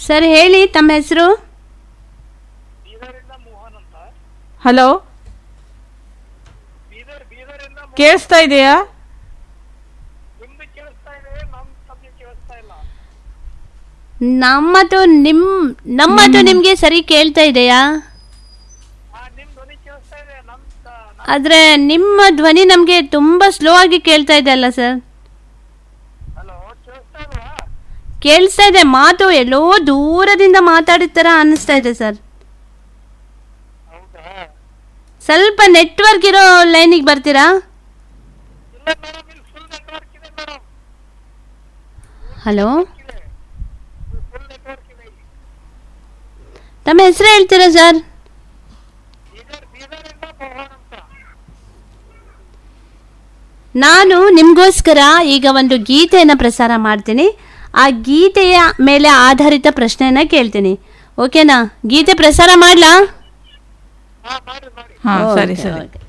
Sir ಹೇಳಿ ತಮ್ಮ ಹೆಸರು ಹಲೋ ಕೇಳಿಸ್ತಾ ಇದೆಯಾ ನಮ್ಮದು ನಿಮ್ ನಮ್ಮದು ನಿಮ್ಗೆ ಸರಿ ಕೇಳ್ತಾ ಇದೆಯಾ ಆದ್ರೆ ನಿಮ್ಮ ಧ್ವನಿ ನಮ್ಗೆ ತುಂಬಾ ಸ್ಲೋ ಆಗಿ ಕೇಳ್ತಾ ಇದೆ ಅಲ್ಲ ಸರ್ ಕೇಳಿಸ್ತಾ ಇದೆ ಮಾತು ಎಲ್ಲೋ ದೂರದಿಂದ ಮಾತಾಡಿದ ತರ ಅನ್ನಿಸ್ತಾ ಇದೆ ಸರ್ ಸ್ವಲ್ಪ ನೆಟ್ವರ್ಕ್ ಇರೋ ಲೈನಿಗೆ ಬರ್ತೀರಾ ಹಲೋ ತಮ್ಮ ಹೆಸರು ಹೇಳ್ತೀರಾ ಸರ್ ನಾನು ನಿಮಗೋಸ್ಕರ ಈಗ ಒಂದು ಗೀತೆಯನ್ನು ಪ್ರಸಾರ ಮಾಡ್ತೀನಿ ಆ ಗೀತೆಯ ಮೇಲೆ ಆಧಾರಿತ ಪ್ರಶ್ನೆಯನ್ನ ಕೇಳ್ತೀನಿ ಓಕೆನಾ ಗೀತೆ ಪ್ರಸಾರ ಮಾಡ್ಲಾ ಹಾ ಸರಿ ಓಕೆ, ಸರಿ ಓಕೆ.